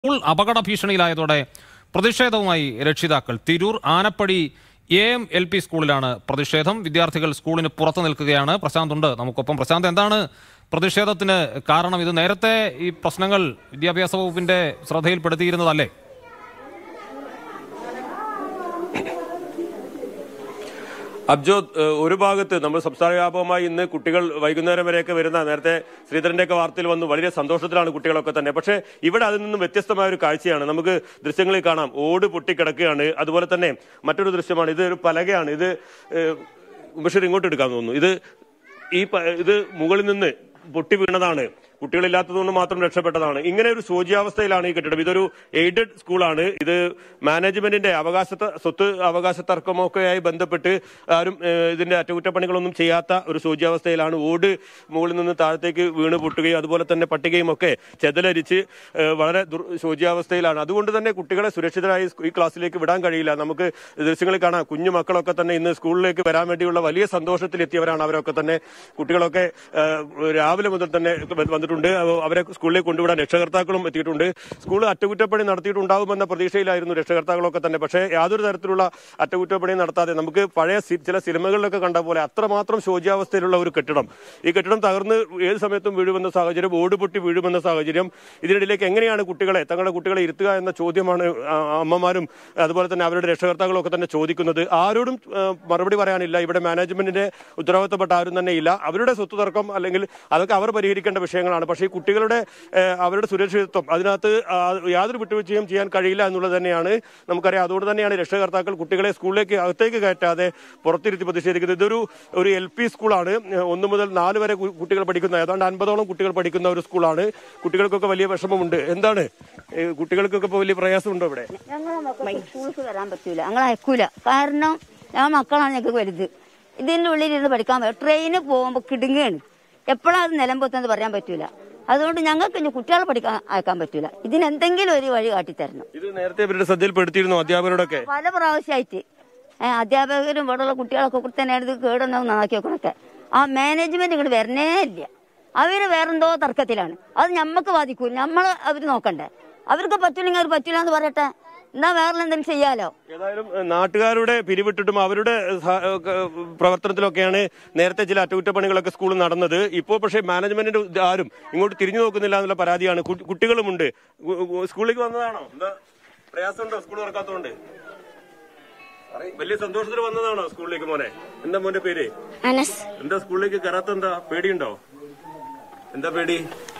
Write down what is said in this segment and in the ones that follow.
School അപകട ഭീഷണിയിലായതോടെ പ്രതിഷേധവുമായി രക്ഷിതാക്കൾ Tirur Anappadi A M L P സ്കൂളിലാണ് പ്രതിഷേധം വിദ്യാർത്ഥികൾ സ്കൂളിന് പുറത്തു നിൽക്കുകയാണ് പ്രശാന്ത് ഉണ്ട് നമുക്കൊപ്പം പ്രശാന്ത് എന്താണ് പ്രതിഷേധത്തിന് കാരണം ഇത് നേരത്തെ ഈ പ്രശ്നങ്ങൾ വിദ്യാഭ്യാസ വകുപ്പിന്റെ ശ്രദ്ധയിൽപ്പെടുത്തിയിരുന്നതല്ലേ അബ്ജോദ് ഏഹ്, ഒരു ഭാഗത്ത് നമ്മൾ സംസ്ഥാന വ്യാപകമായി ഇന്ന് കുട്ടികൾ വൈകുന്നേരം വരെയൊക്കെ വരുന്ന നേരത്തെ ശ്രീധരന്റെയൊക്കെ വാർത്തയിൽ വന്നു വളരെ സന്തോഷത്തിലാണ് കുട്ടികളൊക്കെ തന്നെ പക്ഷേ ഇവിടെ അതിൽ നിന്നും വ്യത്യസ്തമായ ഒരു കാഴ്ചയാണ് നമുക്ക് ദൃശ്യങ്ങളിൽ കാണാം ഓട് പൊട്ടിക്കിടക്കുകയാണ് അതുപോലെ തന്നെ മറ്റൊരു ദൃശ്യമാണ് ഇത് ഒരു പലകയാണ് ഇത് ഏഹ്, ബഷീർ ഇങ്ങോട്ട് എടുക്കാൻ തോന്നുന്നു ഇത് ഈ പ- ഇത് മുകളിൽ നിന്ന് പൊട്ടി വീണതാണ് കുട്ടികളില്ലാത്തതുകൊണ്ട് മാത്രം രക്ഷപ്പെട്ടതാണ് ഇങ്ങനെ ഒരു ശോച്യാവസ്ഥയിലാണ് ഈ കെട്ടിടം ഇതൊരു എയ്ഡഡ് സ്കൂളാണ് ഇത് മാനേജ്മെന്റിന്റെ അവകാശ സ്വത്ത് അവകാശ തർക്കമൊക്കെയായി ബന്ധപ്പെട്ട് ആരും ഏഹ്, ഇതിന്റെ അറ്റകുറ്റപ്പണികളൊന്നും ചെയ്യാത്ത ഒരു ശോച്യാവസ്ഥയിലാണ് ഓട് മുകളിൽ നിന്ന് താഴത്തേക്ക് വീണ് പൊട്ടുകയും അതുപോലെ തന്നെ പട്ടികയും ഒക്കെ ചെതലരിച്ച് ഏഹ്, വളരെ ദുർ ശോച്യാവസ്ഥയിലാണ് അതുകൊണ്ട് തന്നെ കുട്ടികളെ സുരക്ഷിതരായി ഈ ക്ലാസ്സിലേക്ക് വിടാൻ കഴിയില്ല നമുക്ക് ദൃശ്യങ്ങളിൽ കാണാം കുഞ്ഞു മക്കളൊക്കെ തന്നെ ഇന്ന് സ്കൂളിലേക്ക് വരാൻ വേണ്ടിയുള്ള വലിയ സന്തോഷത്തിലെത്തിയവരാണ് അവരൊക്കെ തന്നെ കുട്ടികളൊക്കെ ഏഹ്, രാവിലെ മുതൽ തന്നെ വന്നിട്ടുണ്ട് അവ- അവരെ സ്കൂളിലേക്ക് കൊണ്ടുവിടാൻ രക്ഷകർത്താക്കളും എത്തിയിട്ടുണ്ട് സ്കൂൾ അറ്റകുറ്റപ്പണി നടത്തിയിട്ടുണ്ടാകുമെന്ന പ്രതീക്ഷയിലായിരുന്നു രക്ഷകർത്താക്കളൊക്കെ തന്നെ പക്ഷേ യാതൊരു തരത്തിലുള്ള അറ്റകുറ്റപ്പണി നടത്താതെ നമുക്ക് പഴയ സി- ചില സിനിമകളിലൊക്കെ കണ്ട പോലെ അത്രമാത്രം ശോച്യാവസ്ഥയിലുള്ള ഒരു കെട്ടിടം ഈ കെട്ടിടം തകർന്ന് ഏത് സമയത്തും വീഴുമെന്ന സാഹചര്യം ഓട് പൊട്ടി വീഴുമെന്ന സാഹചര്യം ഇതിനിടയിലേക്ക് എങ്ങനെയാണ് കുട്ടികളെ തങ്ങളുടെ കുട്ടികളെ ഇരുത്തുക എന്ന ചോദ്യമാണ് ആ, അമ്മമാരും അതുപോലെ തന്നെ അവരുടെ രക്ഷകർത്താക്കളും ഒക്കെ തന്നെ ചോദിക്കുന്നത് ആരോടും ആ, മറുപടി പറയാനില്ല ഇവിടെ മാനേജ്മെന്റിന്റെ ഉത്തരവാദിത്തപ്പെട്ട ആരും തന്നെ ഇല്ല അവരുടെ സ്വത്ത് തർക്കം അല്ലെങ്കിൽ അതൊക്കെ അവർ പരിഹരിക്കേണ്ട വിഷയങ്ങളാണ് പക്ഷേ ഈ കുട്ടികളുടെ ഏ, അവരുടെ സുരക്ഷിതത്വം അതിനകത്ത് ആ, യാതൊരു വിട്ടുവീഴ്ചയും ചെയ്യാൻ കഴിയില്ല എന്നുള്ളത് തന്നെയാണ് നമുക്കറിയാം അതുകൊണ്ട് തന്നെയാണ് രക്ഷകർത്താക്കൾ കുട്ടികളെ സ്കൂളിലേക്ക് അകത്തേക്ക് കയറ്റാതെ പുറത്തിരുത്തി പ്രതിഷേധിക്കുന്നത് ഇതൊരു ഒരു എൽ പി സ്കൂളാണ് ഒന്ന് മുതൽ നാല് വരെ കു- കുട്ടികൾ പഠിക്കുന്ന ഏതാണ്ട് അൻപതോളം കുട്ടികൾ പഠിക്കുന്ന ഒരു സ്കൂളാണ് കുട്ടികൾക്കൊക്കെ വലിയ വിഷമമുണ്ട് എന്താണ് ഏ, കുട്ടികൾക്കൊക്കെ ഇപ്പോൾ വലിയ പ്രയാസമുണ്ടോ ഇവിടെ ഞങ്ങളെ മക്കൾക്ക് സ്കൂൾക്ക് വരാൻ പറ്റൂല ഞങ്ങൾ അയക്കൂല കാരണം ഞങ്ങൾ മക്കളാണ് ഞങ്ങൾക്ക് വലുത് ഇതിന്റെ ഉള്ളിൽ ഇരുന്ന് പഠിക്കാൻ പറ്റും ട്രെയിന് പോകുമ്പോൾ കിടുങ്ങുകയാണ് എപ്പോഴാണ് അത് നിലമ്പൊത്തെന്ന് പറയാൻ പറ്റൂല അതുകൊണ്ട് ഞങ്ങൾക്ക് ഇനി കുട്ടികളെ പഠിക്കാൻ അയക്കാൻ പറ്റൂല ഇതിന് എന്തെങ്കിലും ഒരു വഴി കാട്ടിത്തരണം ഇത് നേരത്തെ ഇവരുടെ ശ്രദ്ധയിൽപ്പെടുത്തിയിരുന്നു അധ്യാപകരോടൊക്കെ പല പ്രാവശ്യമായിട്ട് ഏഹ് അധ്യാപകരും ഇവിടെയുള്ള കുട്ടികളൊക്കെ കൂടി തന്നെയാണ് ഇത് കേടുണ്ടാവും നന്നാക്കി വെക്കണൊക്കെ ആ മാനേജ്മെന്റ് ഇങ്ങോട്ട് വരണേ ഇല്ല അവര് വേറെന്തോ തർക്കത്തിലാണ് അത് ഞമ്മക്ക് ബാധിക്കൂല നമ്മൾ അവർ നോക്കണ്ടേ അവർക്ക് പറ്റൂലെങ്കിൽ അവർ പറ്റൂല എന്ന് പറയട്ടെ എന്നാ വേറെ എന്തെങ്കിലും ചെയ്യാലോ ഏതായാലും ഏഹ്, നാട്ടുകാരുടെ പിരിവിട്ടിട്ടും അവരുടെ സഹ- ഏഹ്, പ്രവർത്തനത്തിലൊക്കെയാണ് നേരത്തെ ചില അറ്റകുറ്റപ്പണികളൊക്കെ സ്കൂളിൽ നടന്നത് ഇപ്പോൾ പക്ഷേ മാനേജ്മെന്റിന്റെ ഇത് ആരും ഇങ്ങോട്ട് തിരിഞ്ഞു നോക്കുന്നില്ല എന്നുള്ള പരാതിയാണ് കു- കുട്ടികളുമുണ്ട് ഗു- ഗു- സ്കൂളിലേക്ക് വന്നതാണോ എന്താ പ്രയാസമുണ്ടോ സ്കൂൾ തുറക്കാത്തതുകൊണ്ട് വലിയ സന്തോഷത്തിൽ വന്നതാണോ സ്കൂളിലേക്ക് മോനെ എന്താ മോന്റെ പേര് അനസ് എന്താ സ്കൂളിലേക്ക് കയറാത്ത എന്താ പേടിയുണ്ടോ എന്താ പേടി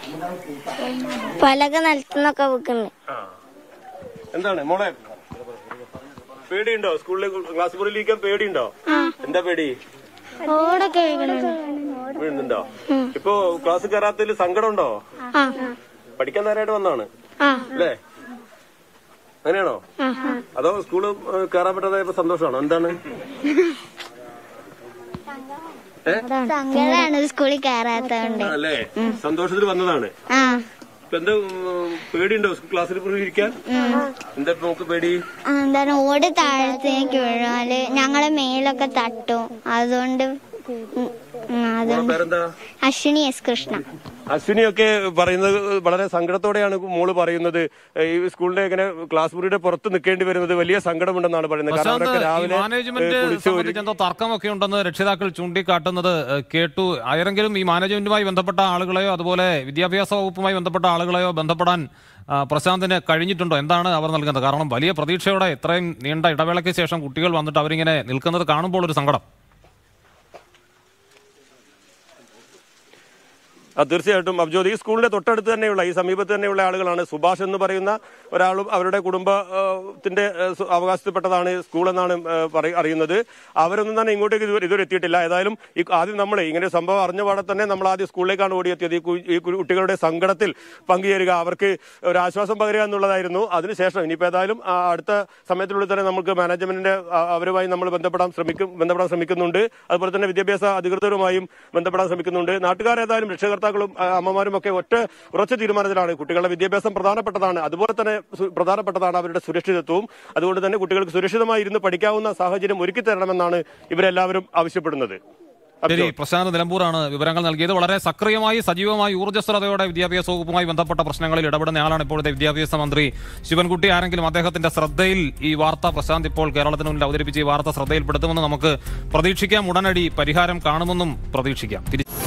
പലക നിലത്തുനിന്നൊക്കെ വെക്കുന്നുണ്ട് ആ എന്താണ് മോളെ പേടിയുണ്ടോ സ്കൂളിലേക്ക് ക്ലാസ് മുറിയിലിരിക്കാൻ പേടിയുണ്ടോ എന്താ പേടി ഓടൊക്കെ വീഴുന്നുണ്ട് വീഴുന്നുണ്ടോ ഇപ്പൊ ക്ലാസ് കയറാത്തതിൽ സങ്കടമുണ്ടോ ആ പഠിക്കാൻ നേരമായിട്ട് വന്നാണ് ആ അല്ലേ അങ്ങനെയാണോ അതോ സ്കൂള് ഏഹ്, കയറാൻ പറ്റാതായപ്പോ സന്തോഷമാണോ എന്താണ് ഏ സങ്കടാണ് സ്കൂളിൽ കയറാത്തോണ്ട് അല്ലേ സന്തോഷത്തിൽ വന്നതാണ് ആ ഇപ്പൊ എന്താ ഉം, പേടിയുണ്ടോ ക്ലാസ്സിൽ പോയി ഇരിക്കാൻ എന്താ ഇപ്പൊ നമുക്ക് പേടി എന്താണ് ഓട് താഴത്തേക്ക് വീഴാല് ഞങ്ങളെ മേലൊക്കെ തട്ടും അതുകൊണ്ട് ഉം, ഉം, മോളെ അതുകൊണ്ട് പേരെന്താ അശ്വിനി എസ് കൃഷ്ണ അശ്വിനിയൊക്കെ പറയുന്നത് വളരെ സങ്കടത്തോടെയാണ് മോള് പറയുന്നത് ഈ സ്കൂളിന്റെ ഇങ്ങനെ ക്ലാസ് മുറിയുടെ പുറത്ത് നിൽക്കേണ്ടി വരുന്നത് വലിയ സങ്കടമുണ്ടെന്നാണ് പറയുന്നത് കാരണം പ്രശാന്ത് അവരൊക്കെ ഈ രാവിലെ മാനേജ്മെന്റ് ഏഹ്, കുളിച്ച് ഒരു സംബന്ധിച്ച് എന്തോ തർക്കമൊക്കെ ഉണ്ടെന്ന് രക്ഷിതാക്കൾ ചൂണ്ടിക്കാട്ടുന്നത് ഏഹ്, കേട്ടു ആരെങ്കിലും ഈ മാനേജ്മെന്റുമായി ബന്ധപ്പെട്ട ആളുകളെയോ അതുപോലെ വിദ്യാഭ്യാസ വകുപ്പുമായി ബന്ധപ്പെട്ട ആളുകളെയോ ബന്ധപ്പെടാൻ ആ, പ്രശാന്തിന് കഴിഞ്ഞിട്ടുണ്ടോ എന്താണ് അവർ നൽകുന്നത് കാരണം വലിയ പ്രതീക്ഷയോടെ ഇത്രയും നീണ്ട ഇടവേളയ്ക്ക് ശേഷം കുട്ടികൾ വന്നിട്ട് അവരിങ്ങനെ നിൽക്കുന്നത് കാണുമ്പോൾ ഒരു സങ്കടം ആ, തീർച്ചയായിട്ടും അബ്ജോദ് ഈ സ്കൂളിന്റെ തൊട്ടടുത്ത് തന്നെയുള്ള ഈ സമീപത്ത് തന്നെയുള്ള ആളുകളാണ് സുഭാഷ് എന്ന് പറയുന്ന ഒരാളും അവരുടെ കുടുംബത്തിന്റെ ഏഹ്, സ്വ- അവകാശത്തിൽപ്പെട്ടതാണ് സ്കൂൾ എന്നാണ് ഏഹ്, പറയ- അറിയുന്നത് അവരൊന്നും തന്നെ ഇങ്ങോട്ടേക്ക് ഇതുവരെ ഇതുവരെ എത്തിയിട്ടില്ല ഏതായാലും ഈ ആദ്യം നമ്മൾ ഇങ്ങനെ ഒരു സംഭവം അറിഞ്ഞ പാടെ തന്നെ നമ്മൾ ആദ്യം സ്കൂളിലേക്കാണ് ഓടിയെത്തിയത് ഈ കു- ഈ കു- കുട്ടികളുടെ സങ്കടത്തിൽ പങ്കുചേരുക അവർക്ക് ഒരു ആശ്വാസം പകരുക എന്നുള്ളതായിരുന്നു അതിനുശേഷം ഇനിയിപ്പോൾ ഏതായാലും ആ, അടുത്ത സമയത്തിനുള്ളിൽ തന്നെ നമുക്ക് മാനേജ്മെന്റിന്റെ ആ, അവരുമായി നമ്മൾ ബന്ധപ്പെടാൻ ശ്രമിക്കും ബന്ധപ്പെടാൻ ശ്രമിക്കുന്നുണ്ട് അതുപോലെ തന്നെ വിദ്യാഭ്യാസ അധികൃതരുമായും ബന്ധപ്പെടാൻ ശ്രമിക്കുന്നുണ്ട് നാട്ടുകാർ ഏതായാലും രക്ഷകർത്താക്കളും ആ, അമ്മമാരും ഒക്കെ ഒറ്റ ഉറച്ച തീരുമാനത്തിലാണ് കുട്ടികളുടെ വിദ്യാഭ്യാസം പ്രധാനപ്പെട്ടതാണ് അതുപോലെ തന്നെ സു- പ്രധാനപ്പെട്ടതാണ് അവരുടെ സുരക്ഷിതത്വവും അതുകൊണ്ട് തന്നെ കുട്ടികൾക്ക് സുരക്ഷിതമായി ഇരുന്ന് പഠിക്കാവുന്ന സാഹചര്യം ഒരുക്കി തരണമെന്നാണ് ഇവരെല്ലാവരും ആവശ്യപ്പെടുന്നത് ശരി അബ്ജോ. പ്രശാന്ത് നിലമ്പൂരാണ് വിവരങ്ങൾ നൽകിയത് വളരെ സക്രിയമായി സജീവമായി ഊർജ്ജസ്വലതയോടെ വിദ്യാഭ്യാസ വകുപ്പുമായി ബന്ധപ്പെട്ട പ്രശ്നങ്ങളിൽ ഇടപെടുന്ന ആളാണ് ഇപ്പോഴത്തെ വിദ്യാഭ്യാസ മന്ത്രി ശിവൻകുട്ടി ആരെങ്കിലും അദ്ദേഹത്തിന്റെ ശ്രദ്ധയിൽ ഈ വാർത്ത പ്രശാന്ത് ഇപ്പോൾ കേരളത്തിന് മുന്നിൽ അവതരിപ്പിച്ച ഈ വാർത്ത ശ്രദ്ധയിൽപ്പെടുത്തുമെന്ന് നമുക്ക് പ്രതീക്ഷിക്കാം ഉടനടി പരിഹാരം കാണുമെന്നും പ്രതീക്ഷിക്കാം തിരി-